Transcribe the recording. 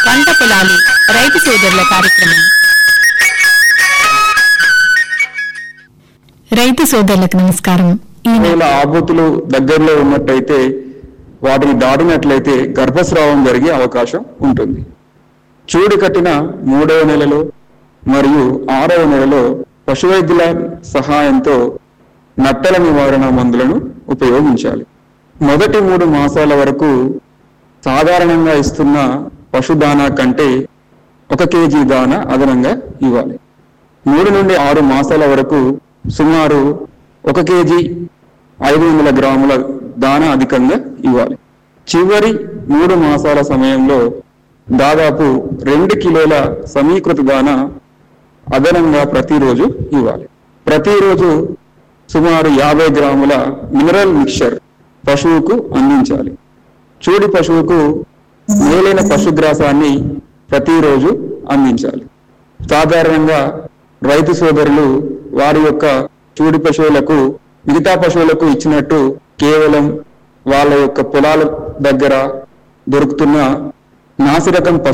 పంట పొలాలు రైతు సోదరుల కార్యక్రమం రైతు సోదరులకు నమస్కారం ఈయన ఒకవేళ ఆబోతులు దగ్గరలో ఉన్నట్టయితే వాటిని దాటినట్లయితే గర్భస్రావం జరిగే అవకాశం ఉంటుంది చూడు కట్టిన మూడవ నెలలో మరియు ఆరవ నెలలో పశువైద్యుల సహాయంతో నట్టల నివారణ మందులను ఉపయోగించాలి మొదటి మూడు మాసాల వరకు సాధారణంగా ఇస్తున్న పశుదానా కంటే ఒక కేజీ దాన అదనంగా ఇవ్వాలి మూడు నుండి ఆరు మాసాల వరకు సుమారు ఒక కేజీ ఐదు వందల గ్రాముల దాన అధికంగా ఇవ్వాలి చివరి మూడు మాసాల సమయంలో దాదాపు రెండు కిలోల సమీకృత దాన అదనంగా ప్రతిరోజు ఇవ్వాలి ప్రతిరోజు సుమారు యాభై గ్రాముల మినరల్ మిక్చర్ పశువుకు అందించాలి చూడి పశువుకు మేలైన పశుగ్రాసాన్ని ప్రతిరోజు అందించాలి సాధారణంగా రైతు సోదరులు వారి యొక్క చూడి పశువులకు మిగతా పశువులకు ఇచ్చినట్టు కేవలం వాళ్ళ యొక్క పొలాల దగ్గర దొరుకుతున్న నాసిరకం పశు